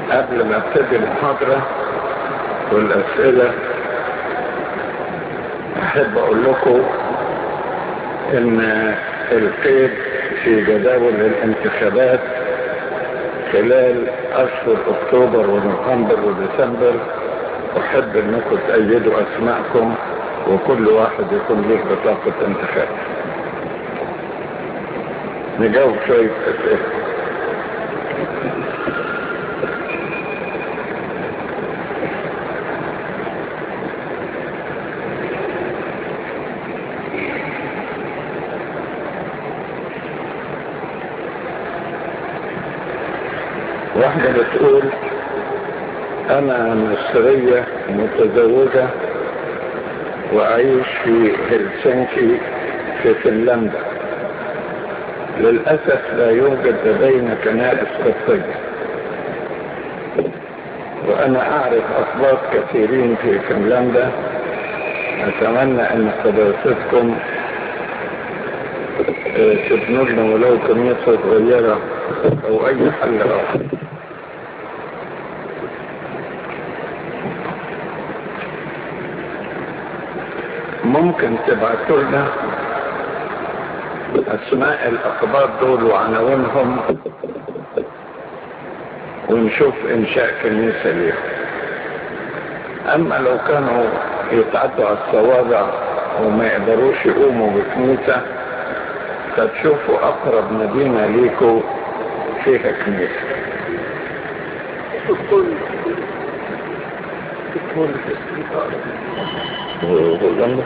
قبل ما ابتدي المحاضرة والأسئلة أحب أقول لكم إن القيد في جداول الانتخابات خلال أشهر أكتوبر ونوفمبر وديسمبر أحب أنكم تأيدوا أسماءكم وكل واحد يكون له بطاقة انتخاب نجاوب شوية أسئلة واحدة بتقول أنا مصرية متزوجة وأعيش في هلسنكي في فنلندا للأسف لا يوجد لدينا كنائس قبطية وأنا أعرف أخبار كثيرين في فنلندا أتمنى أن قداستكم تبنوا لنا ولو كنيسة صغيرة أو أي حل آخر ممكن تبعتوا لنا اسماء الاقباط دول وعناوينهم ونشوف انشاء كنيسة ليهم اما لو كانوا يتعدوا على الصوابع وما يقدروش يقوموا بكنيسة فتشوفوا اقرب مدينة ليكوا فيها كنيسة هولندا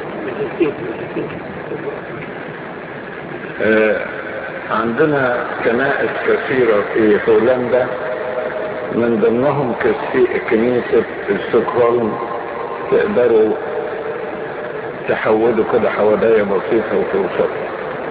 آه عندنا كنائس كثيرة في هولندا من ضمنهم كنيسة ستوكهولم تقدروا تحودوا كده حوالية بسيطة وتوصلوا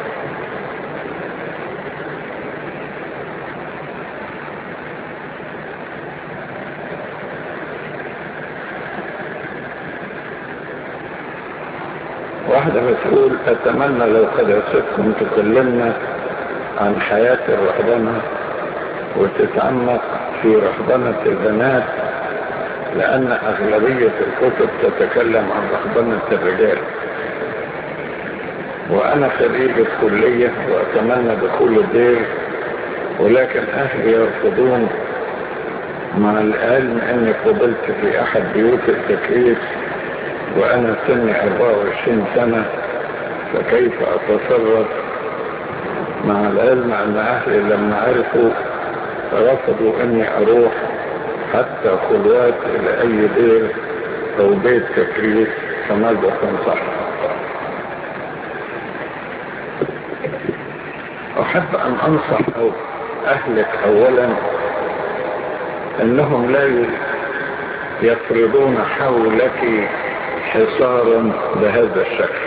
واحدة بتقول أتمنى لو قدرتكم تكلمنا عن حياة الرهبنة وتتعمق في رهبنة البنات لأن أغلبية الكتب تتكلم عن رهبنة الرجال وأنا خريج الكلية وأتمنى دخول الدير ولكن أهلي يرفضون مع العلم أني قبلت في أحد بيوت التكليف وأنا سني 24 سنة فكيف أتصرف مع العلم أن أهلي لما عرفوا رفضوا أني أروح حتى خلوات إلى أي دير أو بيت تكريس فماذا تنصح أحب أن أنصح أو أهلك أولا أنهم لا يفرضون حولك حصارا بهذا الشكل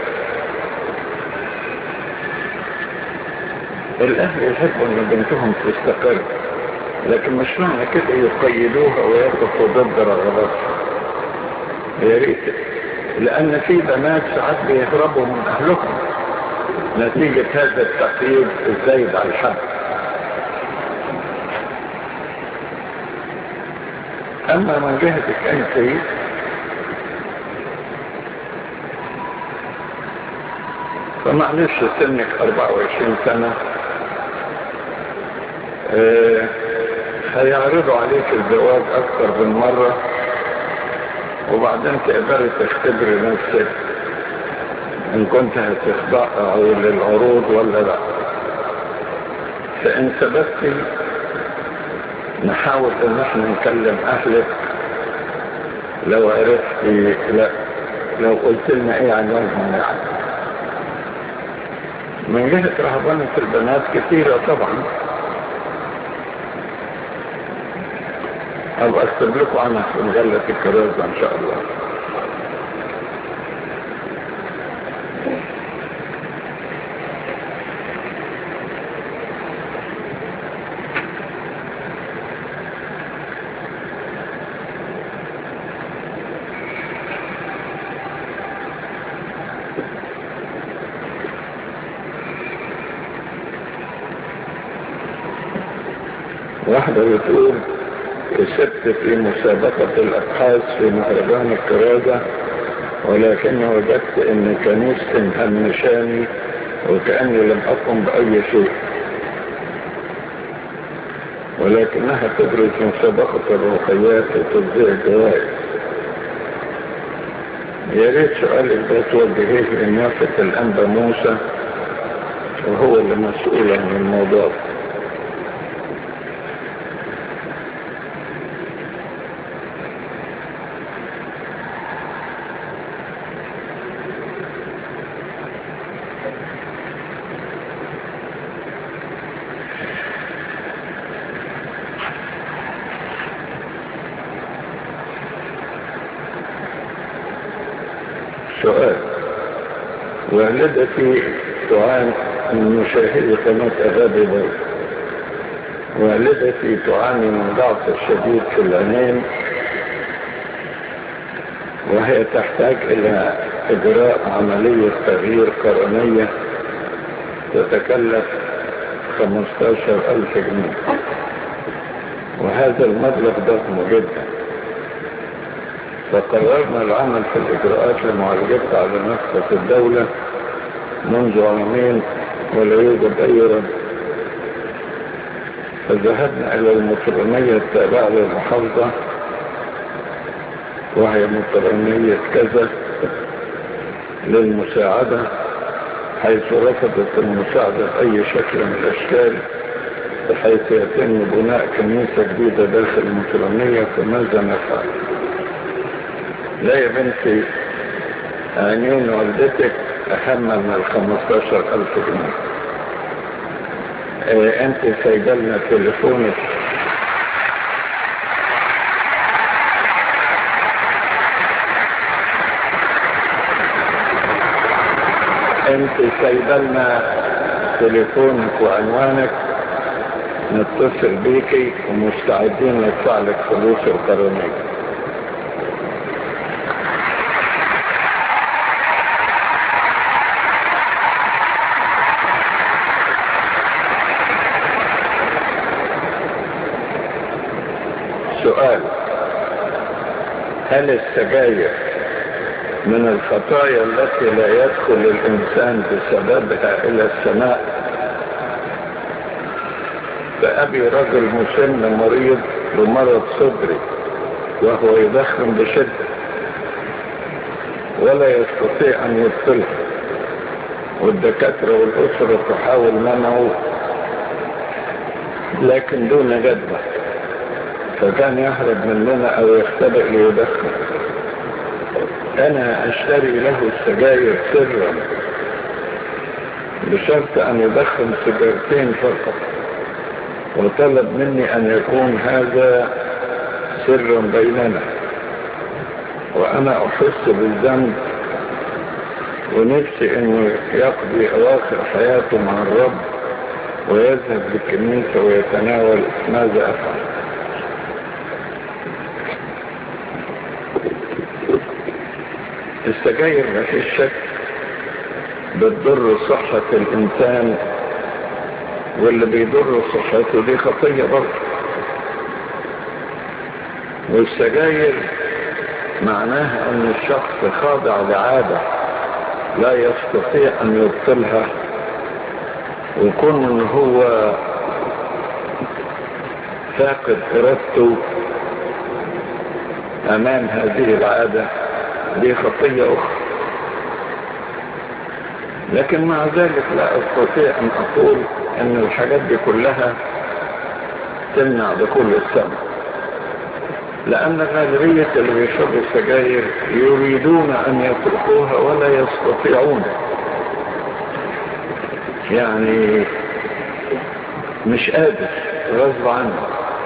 الاهل يحبوا ان بنتهم تستقر لكن مش معنى كده يقيدوها ويقفوا ضد رغباتها يا ريت لان في بنات ساعات بيهربوا من اهلهم نتيجة هذا التقييد الزايد على الحد اما من جهتك انت فمعلش سنك 24 سنة اه هيعرضوا عليك الزواج اكثر من مرة وبعدين تقدري تختبري نفسك ان كنت هتخضع للعروض ولا لا فان ثبتي نحاول ان احنا نكلم اهلك لو عرفتي لا لو قلت لنا ايه عنوانهم يعني من جهة رهبانة البنات كثيرة طبعا أبقى أكتب لكم عنها في مجلة الكرازة إن شاء الله واحدة بتقول كسبت في مسابقة الأبحاث في مهرجان الكرازة ولكن وجدت أن كنيستي مهمشاني وكأني لم أقم بأي شيء ولكنها تبرز مسابقة الروحيات وتوزيع الجوائز يا ريت سؤالك ده توجهيه لنيافة الأنبا موسى وهو اللي مسؤول عن الموضوع سؤال والدتي تعاني من مشاهدة قناة أغابي بيض والدتي تعاني من ضعف شديد في العينين وهي تحتاج إلى إجراء عملية تغيير قرنية تتكلف 15 ألف جنيه وهذا المبلغ ضخم جدا فقررنا العمل في الإجراءات لمعالجتها على نفقة الدولة منذ عامين ولا يوجد أي رد فذهبنا إلى المطرمية التابعة للمحافظة وهي مطرمية كذا للمساعدة حيث رفضت المساعدة بأي شكل من الأشكال بحيث يتم بناء كنيسة جديدة داخل المطرمية فماذا نفعل؟ لا يا بنتي عينين والدتك أهم من الخمستاشر ألف جنيه اه أنت سايبه لنا تليفونك أنت سايبه لنا تليفونك وعنوانك نتصل بيكي ومستعدين ندفع لك فلوس القرنيه سؤال هل السجاير من الخطايا التي لا يدخل الإنسان بسببها إلى السماء فأبي رجل مسن مريض بمرض صدري وهو يدخن بشدة ولا يستطيع أن يبطلها والدكاترة والأسرة تحاول منعه لكن دون جدوى فكان يهرب مننا او يختبئ ليدخن انا اشتري له السجاير سرا بشرط ان يدخن سجارتين فقط وطلب مني ان يكون هذا سرا بيننا وانا احس بالذنب ونفسي انه يقضي اواخر حياته مع الرب ويذهب للكنيسة ويتناول ماذا افعل السجاير ما فيش شك بتضر صحة الإنسان واللي بيضر صحته دي خطية برضه والسجاير معناها أن الشخص خاضع لعادة لا يستطيع أن يبطلها ويكون أن هو فاقد إرادته أمام هذه العادة دي خطية أخرى لكن مع ذلك لا أستطيع أن أقول أن الحاجات دي كلها تمنع دخول السماء لأن غالبية اللي بيشربوا السجاير يريدون أن يتركوها ولا يستطيعون يعني مش قادر غصب عنه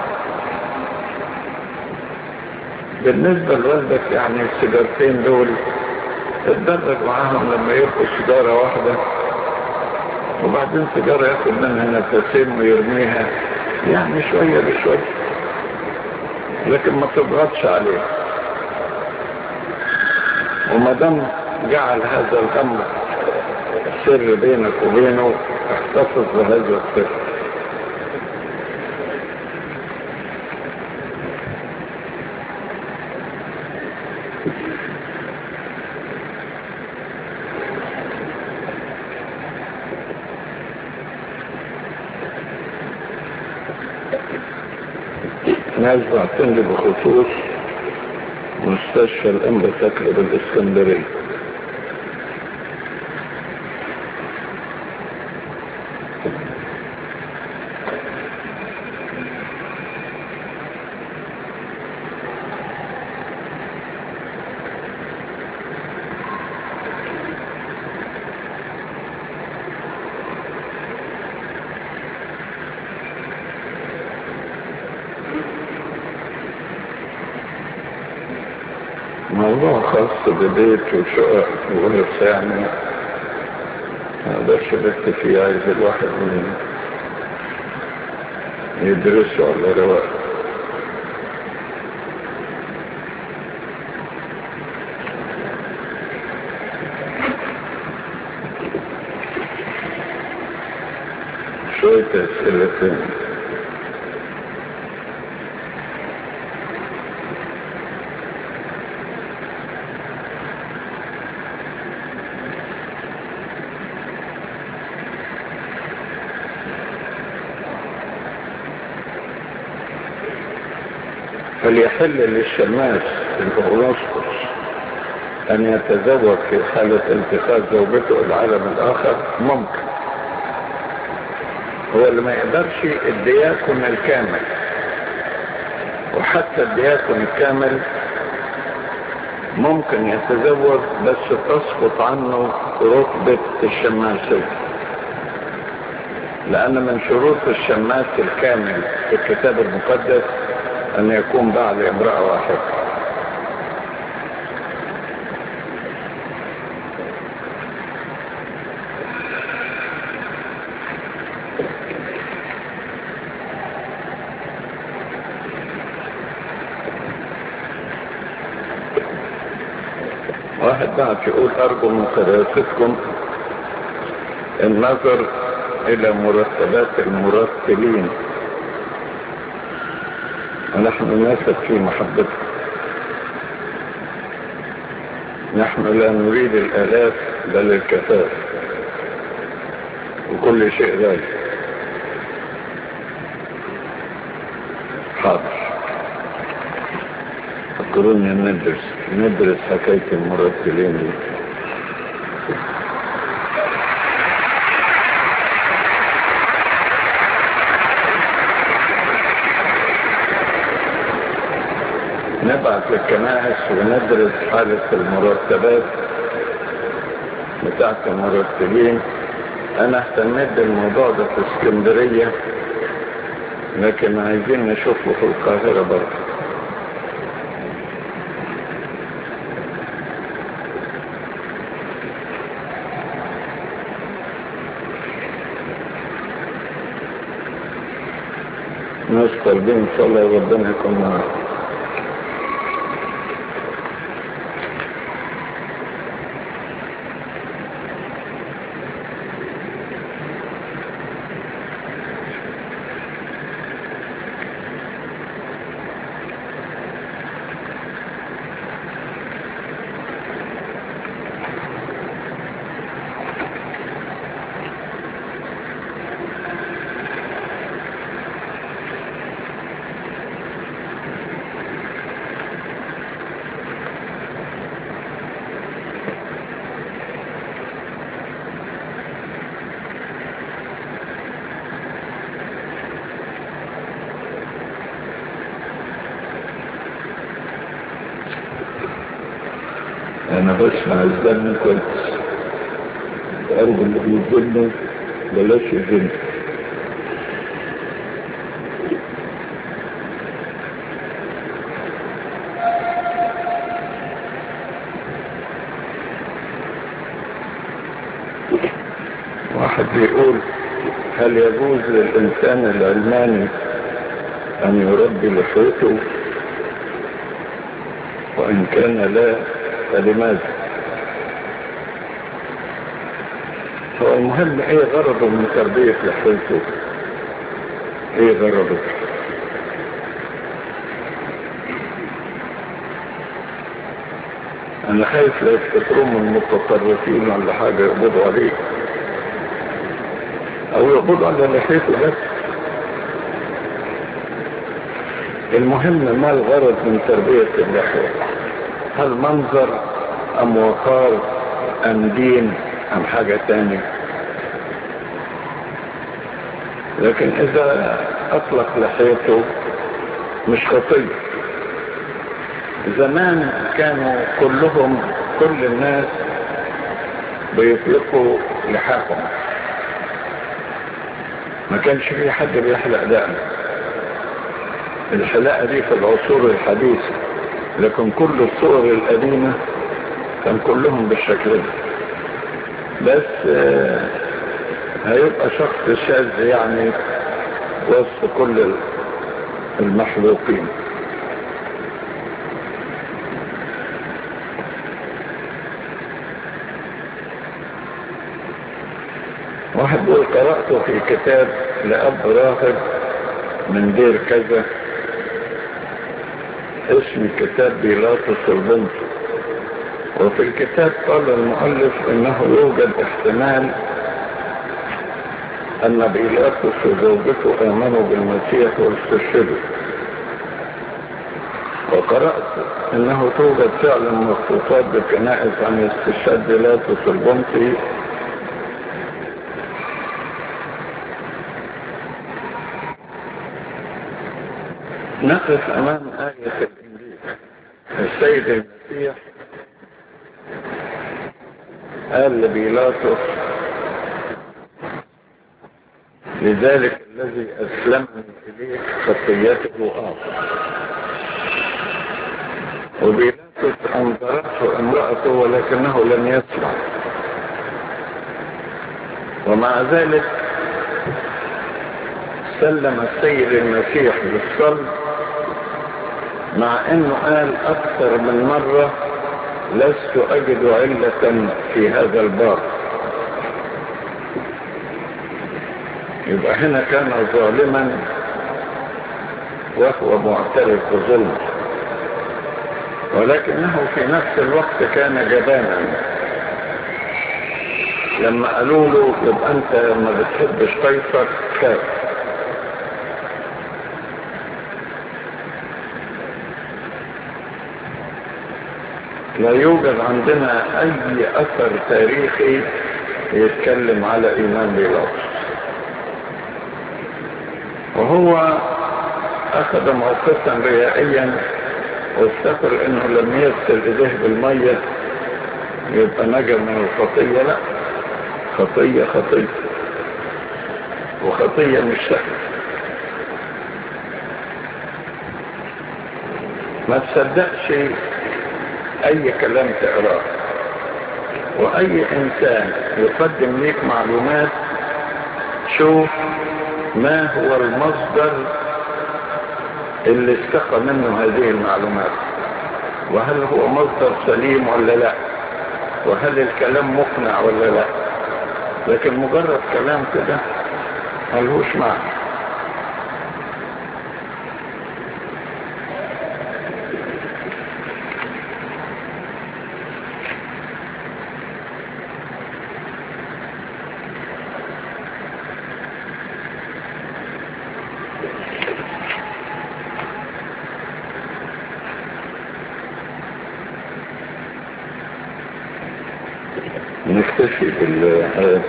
بالنسبة لوالدك يعني السيجارتين دول اتدرج معاهم لما يبقوا سيجارة واحدة وبعدين سيجارة ياخد منها نفسين ويرميها يعني شوية بشوية لكن ما تضغطش عليه وما دام جعل هذا الامر سر بينك وبينه احتفظ بهذا السر ناس بعتين لي بخصوص مستشفى الأنبا سكر بالإسكندرية موضوع خاص ببيت وشقق وغرف يعني ما اقدرش بس فيه عايز الواحد من يدرسه على رواق شوية أسئلة تاني هل يحل للشماس الأغنوسطس أن يتزوج في حالة انتخاب زوجته العالم الآخر ممكن هو اللي ما يقدرش الدياكون الكامل وحتى الدياكون الكامل ممكن يتزوج بس تسقط عنه رتبة الشماسية لأن من شروط الشماس الكامل في الكتاب المقدس أن يكون بعد امرأة واحدة واحد بعد يقول أرجو من قداستكم النظر إلى مرتبات المرتلين ونحن نثق في محبتكم نحن لا نريد الآلاف بل الكفاف وكل شيء ذلك حاضر فكروني ندرس ندرس حكاية المرتلين دي نبعث للكنائس وندرس حالة المرتبات بتاعت المرتبين انا اهتميت بالموضوع ده في اسكندرية لكن عايزين نشوفه في القاهرة برضه ناس طالبين ان شاء الله ربنا يكون معاهم انا بسمع الزمن كويس ارجو اللي بيظلموا بلاش يظلم واحد بيقول هل يجوز للإنسان العلماني أن يربي لحيته وإن كان لا فلماذا هو المهم ايه غرضه من تربية لحيته ايه غرضه انا خايف لا يفتكروا من متطرفين ولا حاجة يقبضوا عليه او يقبضوا على لحيته بس المهم ما الغرض من تربية اللحية هل منظر ام وقار ام دين ام حاجة تانية لكن اذا اطلق لحيته مش خطية زمان كانوا كلهم كل الناس بيطلقوا لحاهم ما كانش في حد بيحلق دقن الحلاقة دي في العصور الحديثة لكن كل الصور القديمة كان كلهم بالشكل ده بس آه هيبقى شخص شاذ يعني وسط كل المخلوقين واحد بيقول قرأته في كتاب لأب راهب من دير كذا اسم الكتاب بيلاطس البنت وفي الكتاب قال المؤلف انه يوجد احتمال ان بيلاطس وزوجته امنوا بالمسيح واستشهدوا وقرأت انه توجد فعلا مخطوطات بكنائس عن استشهاد بيلاطس البنطي نقف امام آية الانجيل السيد المسيح قال لبيلاطس لذلك الذي اسلمني اليك خطيته اعظم وبيلاطس انظرته امرأته ولكنه لم يسمع ومع ذلك سلم السيد المسيح للصلب مع انه قال اكثر من مرة لست اجد علة في هذا الباب يبقى هنا كان ظالما وهو معترف بظلمه ولكنه في نفس الوقت كان جبانا لما قالوا له يبقى انت ما بتحبش قيصر خاف لا يوجد عندنا اي اثر تاريخي يتكلم على ايمان بيلاطس وهو اخذ موقفا ريائيا وافتكر انه لم يغسل ايديه بالمية يبقى نجا من الخطية لا خطية خطية وخطية مش سهلة ما تصدقش اي كلام تقراه واي انسان يقدم لك معلومات شوف ما هو المصدر اللي استقى منه هذه المعلومات وهل هو مصدر سليم ولا لا وهل الكلام مقنع ولا لا لكن مجرد كلام كده ملهوش معنى نكتفي بالآيات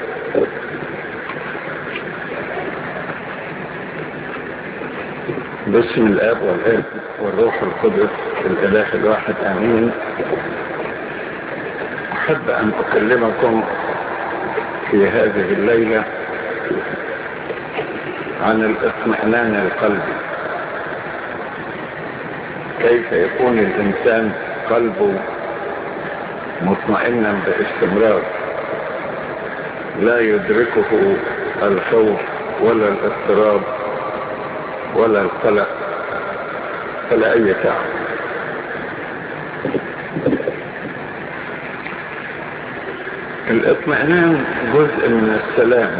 باسم الآب والآب والروح القدس الإله الواحد آمين أحب أن أكلمكم في هذه الليلة عن الاطمئنان القلبي كيف يكون الإنسان قلبه مطمئنا باستمرار لا يدركه الخوف ولا الاضطراب ولا القلق ولا اي تعب الاطمئنان جزء من السلام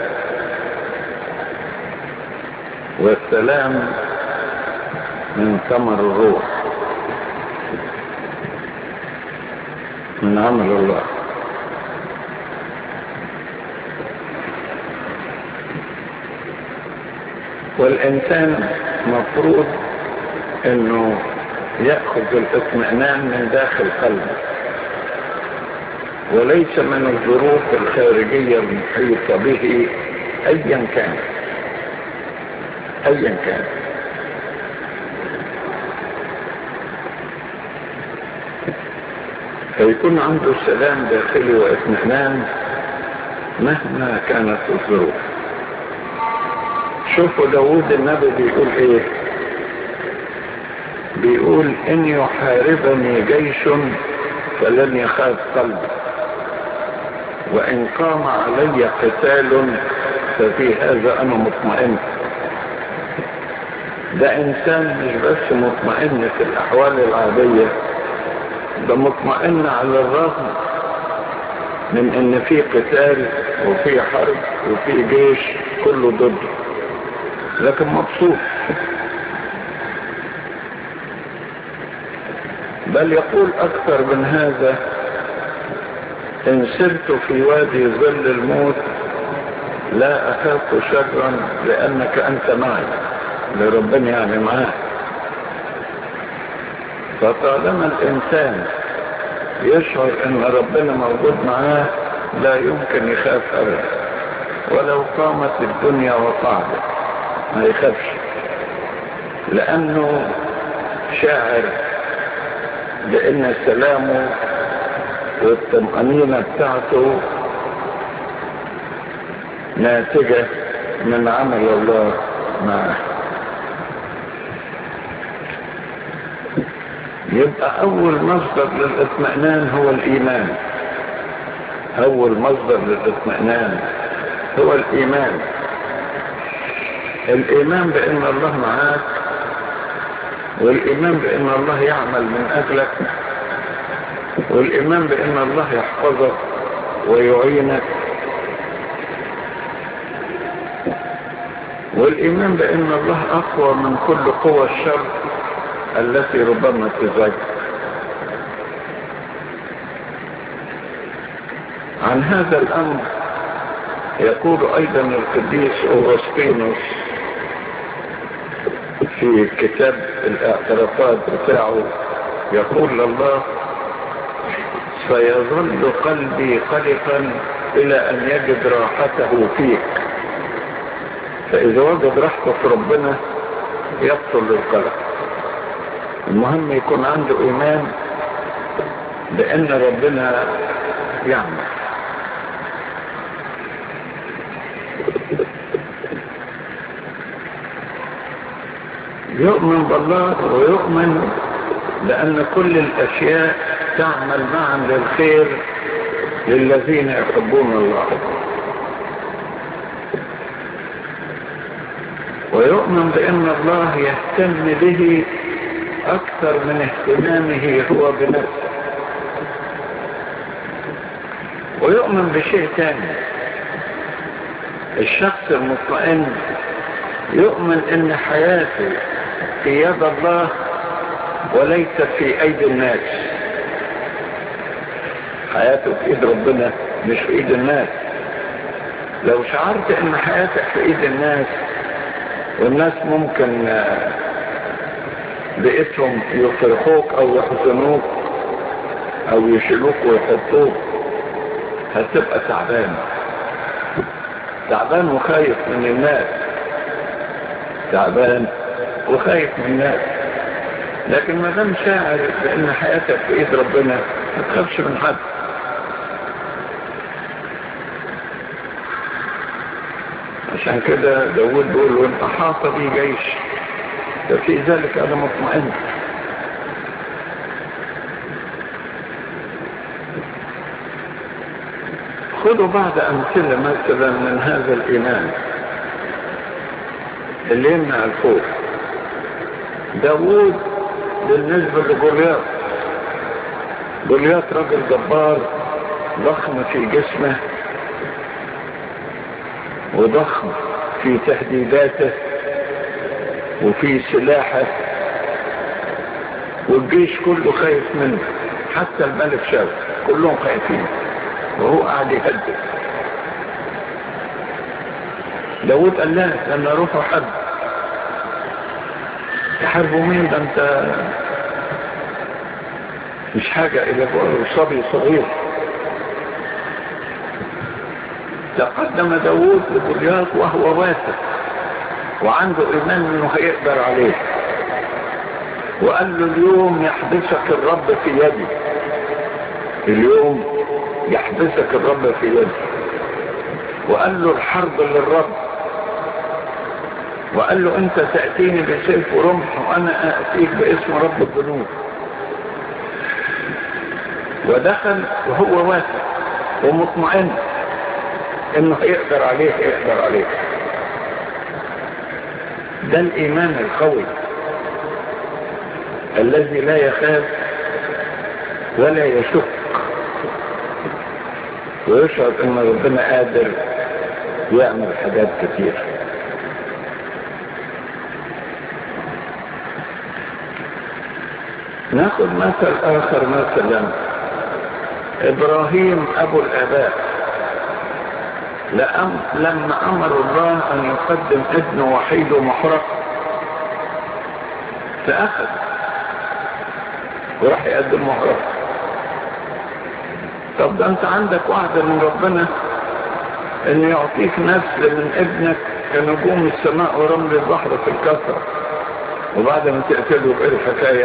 والسلام من ثمر الروح من عمل الله والإنسان مفروض انه يأخذ الاطمئنان من داخل قلبه وليس من الظروف الخارجية المحيطة به ايا كان ايا كان فيكون عنده سلام داخلي واطمئنان مهما كانت الظروف شوفوا داود النبي بيقول ايه بيقول ان يحاربني جيش فلن يخاف قلبي وان قام علي قتال ففي هذا انا مطمئن ده انسان مش بس مطمئن في الاحوال العادية ده مطمئن على الرغم من ان في قتال وفي حرب وفي جيش كله ضده لكن مبسوط بل يقول اكثر من هذا ان سرت في وادي ظل الموت لا اخاف شرا لانك انت معي لربنا يعني معاه فطالما الانسان يشعر ان ربنا موجود معاه لا يمكن يخاف ابدا ولو قامت الدنيا وقعدت ما يخافش لانه شاعر بان سلامه والطمأنينة بتاعته ناتجة من عمل الله معه يبقى اول مصدر للاطمئنان هو الايمان اول مصدر للاطمئنان هو الايمان الايمان بان الله معاك والايمان بان الله يعمل من اجلك والايمان بان الله يحفظك ويعينك والايمان بان الله اقوى من كل قوى الشر التي ربما تزعج عن هذا الامر يقول ايضا القديس اوغسطينوس في كتاب الاعترافات بتاعه يقول الله سيظل قلبي قلقا الى ان يجد راحته فيك فاذا وجد راحته في ربنا يبطل القلق المهم يكون عنده ايمان بان ربنا يعمل يؤمن بالله ويؤمن بأن كل الأشياء تعمل معا للخير للذين يحبون الله ويؤمن بأن الله يهتم به أكثر من اهتمامه هو بنفسه ويؤمن بشيء ثاني الشخص المطمئن يؤمن ان حياته في يد الله وليس في ايدي الناس حياته في ايد ربنا مش في ايد الناس لو شعرت ان حياتك في ايد الناس والناس ممكن باسمهم يفرحوك او يحزنوك او يشيلوك ويحطوك هتبقى تعبان تعبان وخايف من الناس تعبان وخايف من الناس لكن ما دام شاعر بان حياتك في ايد ربنا ما تخافش من حد عشان كده داود بيقول وان احاط بي جيش ففي ذلك انا مطمئن خذوا بعض امثله مثلا من هذا الايمان اللي يمنع الخوف داوود بالنسبة لجولياط جولياط راجل جبار ضخم في جسمه وضخم في تهديداته وفي سلاحه والجيش كله خايف منه حتى الملك شاف كلهم خايفين وهو قاعد يهدد داود قال لا لما روحوا حد يحاربوا مين ده انت مش حاجة الى صبي صغير تقدم داوود لجولياث وهو واثق وعنده ايمان انه هيقدر عليه وقال له اليوم يحبسك الرب في يدي اليوم يحبسك الرب في يدي وقال له الحرب للرب وقال له انت تأتيني بسيف ورمح وانا اتيك باسم رب الجنود ودخل وهو واثق ومطمئن انه هيقدر عليه هيقدر عليه ده الايمان القوي الذي لا يخاف ولا يشك ويشعر ان ربنا قادر يعمل حاجات كتير ناخذ مثل اخر مثلا ابراهيم ابو الاباء لأم لما امر الله ان يقدم ابنه وحيده محرق فاخذ وراح يقدم محرق طب ده انت عندك وعد من ربنا ان يعطيك نسل من ابنك كنجوم السماء ورمل البحر في الكثرة وبعد ما تقتله بايه الحكاية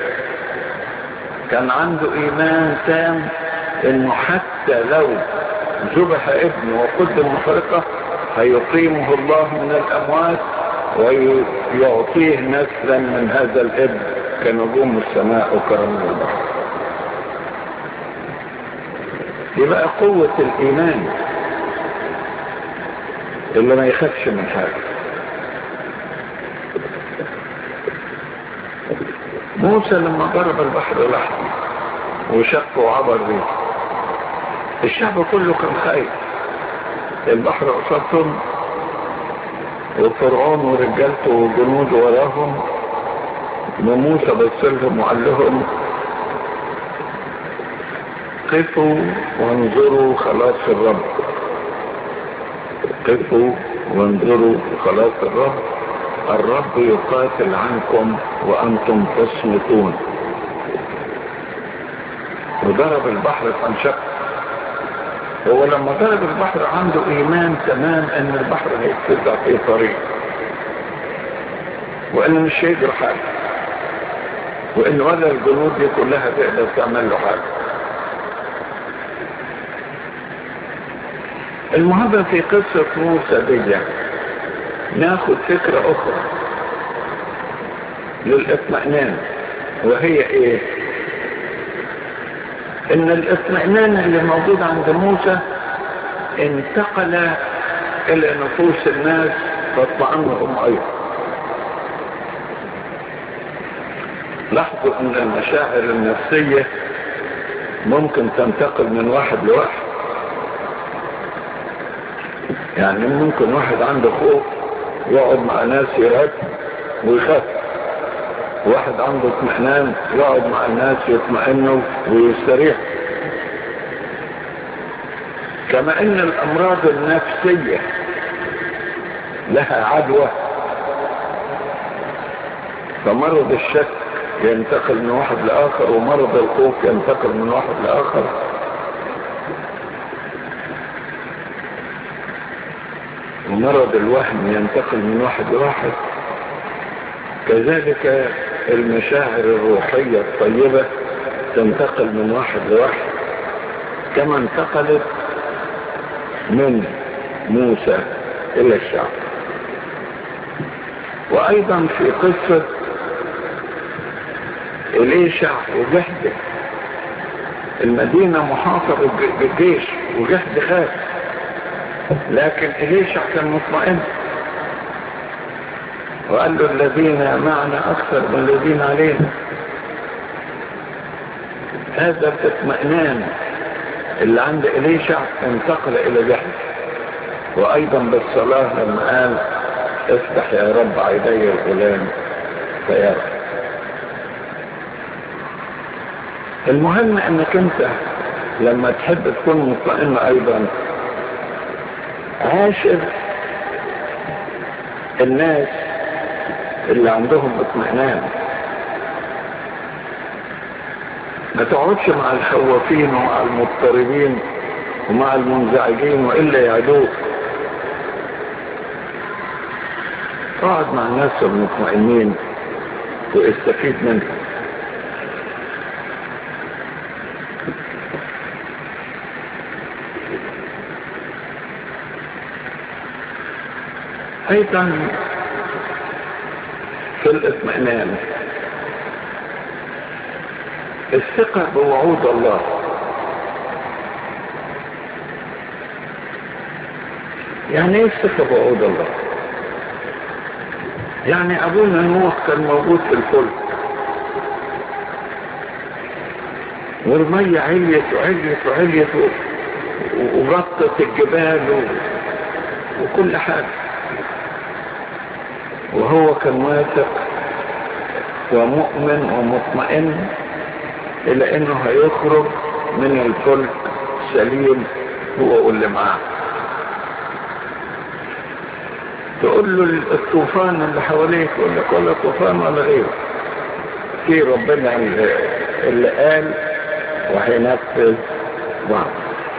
كان عنده ايمان تام انه حتى لو ذبح ابنه وقدم محرقة هيقيمه الله من الاموات ويعطيه نسلا من هذا الابن كنجوم السماء وكرم البحر يبقى قوة الإيمان اللي ما يخافش من حاجة موسى لما ضرب البحر لحم وشق وعبر بيه الشعب كله كان خايف البحر قصادهم وفرعون ورجالته وجنوده وراهم وموسى بص لهم وقال لهم قفوا وانظروا خلاص الرب قفوا وانظروا خلاص الرب الرب يقاتل عنكم وانتم تصمتون وضرب البحر فانشق هو لما ضرب البحر عنده ايمان تمام ان البحر هيتسع في طريق وانه مش هيجري حاجه وان ولا الجنود دي كلها تقدر تعمل له حاجه المهم في قصة موسى دي ناخد فكرة اخرى للاطمئنان وهي ايه ان الاطمئنان اللي موجود عند موسى انتقل الى نفوس الناس فاطمئنهم ايضا لاحظوا ان المشاعر النفسية ممكن تنتقل من واحد لواحد يعني ممكن واحد عنده خوف يقعد مع ناس يرهب ويخاف واحد عنده اطمئنان يقعد مع الناس يطمئنوا ويستريح كما ان الامراض النفسية لها عدوى فمرض الشك ينتقل من واحد لاخر ومرض الخوف ينتقل من واحد لاخر ومرض الوهم ينتقل من واحد لواحد كذلك المشاعر الروحية الطيبة تنتقل من واحد لواحد كما انتقلت من موسى إلى الشعب وأيضا في قصة إليشع وجهد المدينة محاصرة بالجيش وجهد خاف لكن إليشع كان مطمئن وقال له الذين معنا أكثر من الذين علينا هذا الاطمئنان اللي عند إليشع انتقل إلى جهل وأيضا بالصلاة لما قال افتح يا رب عيدي الغلام فيرى المهم انك انت لما تحب تكون مطمئن ايضا عاشر الناس اللي عندهم اطمئنان ما تقعدش مع الخوافين ومع المضطربين ومع المنزعجين وإلا يعدوك اقعد مع الناس المطمئنين واستفيد منهم ايضا في الاطمئنان الثقة بوعود الله يعني ايه الثقة بوعود الله يعني ابونا نوح كان موجود في الفلك والمية عليت وعليت وعليت وغطت الجبال وكل حاجة وهو كان واثق ومؤمن ومطمئن الى انه هيخرج من الفلك سليم هو واللي معاه تقول له الطوفان اللي حواليك يقول لك ولا طوفان ولا غيره في ربنا اللي قال وهينفذ بعض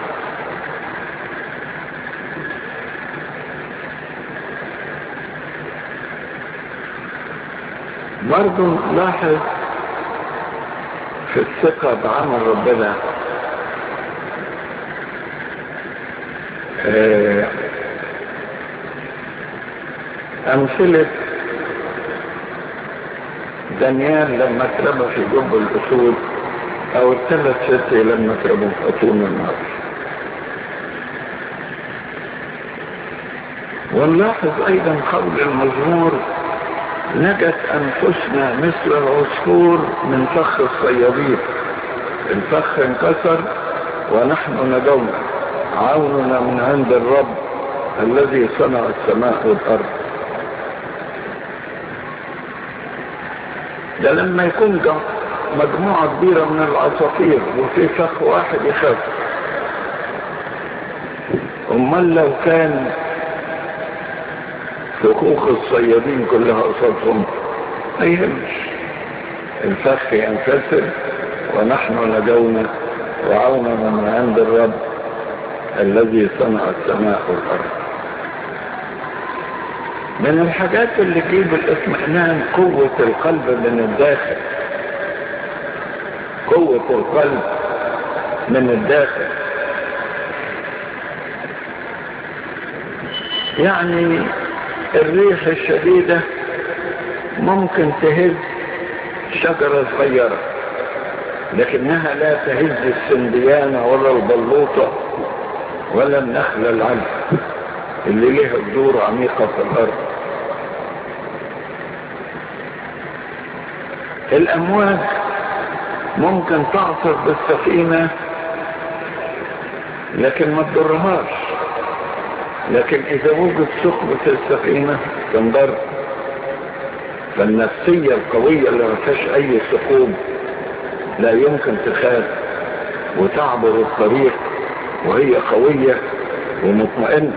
برضو لاحظ في الثقة بعمل ربنا أمثلة دانيال لما اترمى في جب الأسود أو الثلاث ستة لما اترموا في أطول النار ونلاحظ أيضا قول المزمور نجت أنفسنا مثل العصفور من فخ الصيادين الفخ انكسر ونحن ندونا عوننا من عند الرب الذي صنع السماء والأرض ده لما يكون مجموعة كبيرة من العصافير وفي فخ واحد يخاف امال لو كان فخوخ الصيادين كلها قصادهم ما يهمش الفخ ينكسر ونحن ندونا وعونا من عند الرب الذي صنع السماء والارض من الحاجات اللي تجيب الاطمئنان قوة القلب من الداخل قوة القلب من الداخل يعني الريح الشديدة ممكن تهز شجرة صغيرة لكنها لا تهز السنديانة ولا البلوطة ولا النخلة العلم اللي لها جذور عميقة في الأرض الأمواج ممكن تعصر بالسفينة لكن ما تضرهاش لكن إذا وجد ثقب في السفينة تنضر فالنفسية القوية اللي ما فيهاش أي ثقوب لا يمكن تخاف وتعبر الطريق وهي قوية ومطمئنة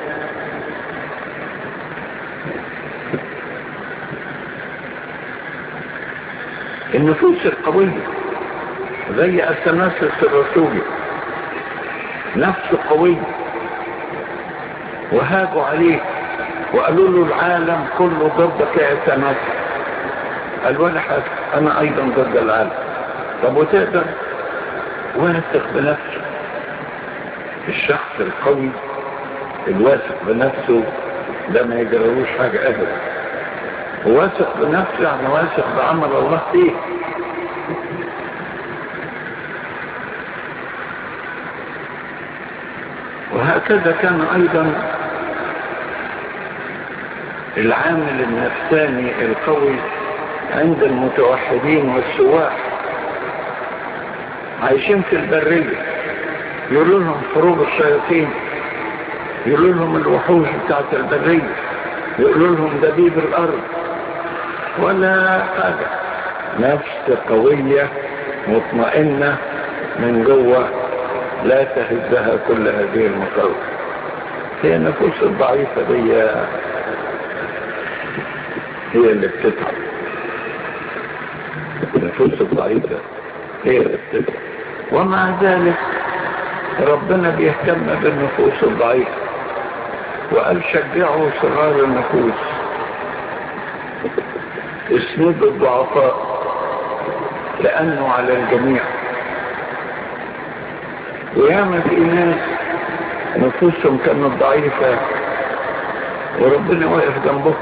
النفوس القوية زي التناسس الرسولي نفسه قوية وهاجوا عليه وقالوا له العالم كله ضدك يا تناسس قال ولا حاجة انا ايضا ضد العالم طب وتقدر واثق بنفسه الشخص القوي الواثق بنفسه ده ما يجرلوش حاجة ابدا واثق بنفسه يعني واثق بعمل الله فيه وهكذا كان ايضا العامل النفساني القوي عند المتوحدين والسواح عايشين في البرية يقولوا لهم حروب الشياطين يقولوا لهم الوحوش بتاعت البرية يقولوا لهم دبيب الارض ولا حاجة نفس قوية مطمئنة من جوه لا تهزها كل هذه المخاوف هي النفوس الضعيفة دي هي اللي بتتعب النفوس الضعيفة هي اللي بتتعب ومع ذلك ربنا بيهتم بالنفوس الضعيفة وقال شجعوا صغار النفوس اسندوا الضعفاء لأنه على الجميع وياما في ناس نفوسهم كانت ضعيفة وربنا واقف جنبهم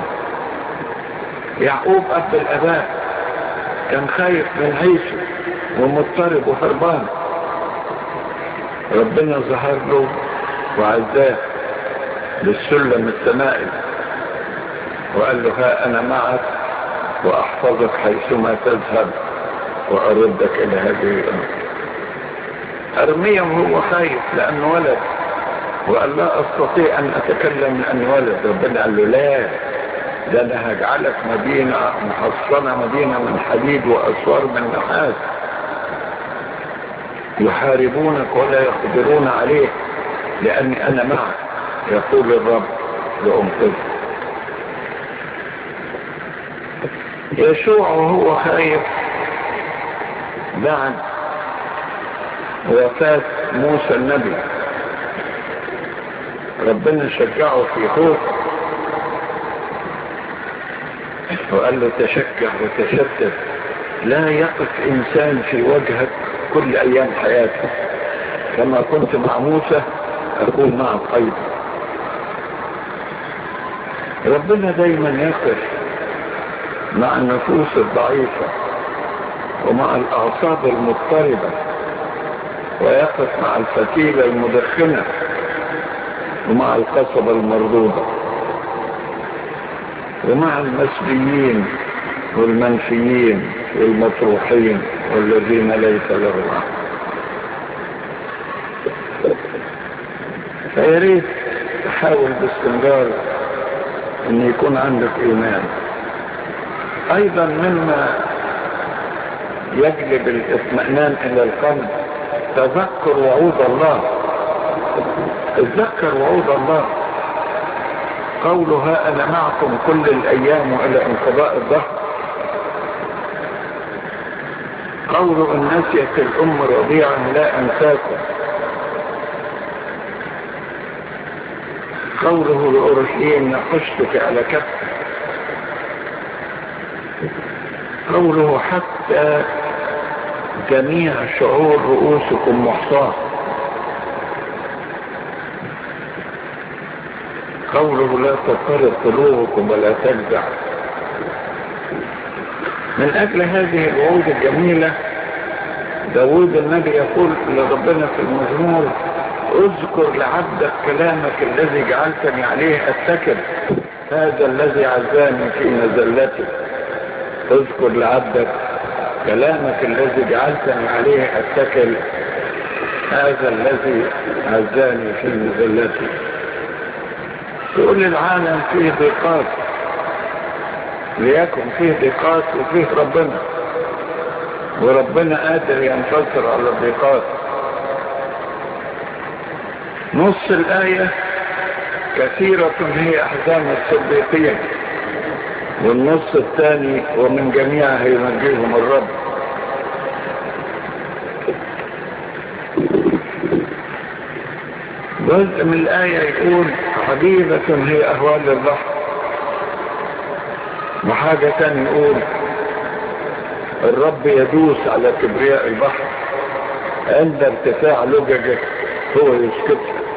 يعقوب أب الأباء كان خايف من عيسو ومضطرب وهربان ربنا ظهر له وعزاه للسلم السمائي وقال له ها أنا معك وأحفظك حيثما تذهب وأردك إلى هذه الأمر أرميا وهو خايف لأنه ولد وقال لا أستطيع أن أتكلم لأني ولد ربنا قال له لا ده أنا هجعلك مدينة محصنة مدينة من حديد وأسوار من نحاس يحاربونك ولا يقدرون عليك لأني أنا معك يقول الرب لأنقذك يشوع وهو خايف بعد وفاة موسى النبي ربنا شجعه في خوف وقال له تشجع وتشتت لا يقف انسان في وجهك كل ايام حياتك كما كنت مع موسى اكون معك ايضا ربنا دايما يقف مع النفوس الضعيفة ومع الاعصاب المضطربة ويقف مع الفتيلة المدخنة ومع القصبة المردودة ومع المسلمين والمنفيين والمطروحين والذين ليس لهم عقل فيا ريت تحاول باستمرار ان يكون عندك ايمان ايضا مما يجلب الاطمئنان الى القلب تذكر وعود الله تذكر وعود الله قولها انا معكم كل الايام والى انقضاء الظهر قول ان نسيت الام رضيعا لا انساكم قوله لأورشليم نقشتك على كفك قوله حتى جميع شعور رؤوسكم محصاه قوله لا تضطرب قلوبكم ولا تجزع من اجل هذه الوعود الجميلة داود النبي يقول لربنا في المزمور اذكر لعبدك كلامك الذي جعلتني عليه اتكل هذا الذي عزاني في مزلتي اذكر لعبدك كلامك الذي جعلتني عليه اتكل هذا الذي عزاني في مزلتي تقول العالم فيه ضيقات ليكن فيه ضيقات وفيه ربنا وربنا قادر ينتصر على الضيقات نص الآية كثيرة هي أحزان الصديقين والنص الثاني ومن جميعها ينجيهم الرب جزء من الآية يقول حبيبة هي أهوال البحر وحاجة تاني يقول الرب يدوس على كبرياء البحر عند ارتفاع لججك هو يسكتها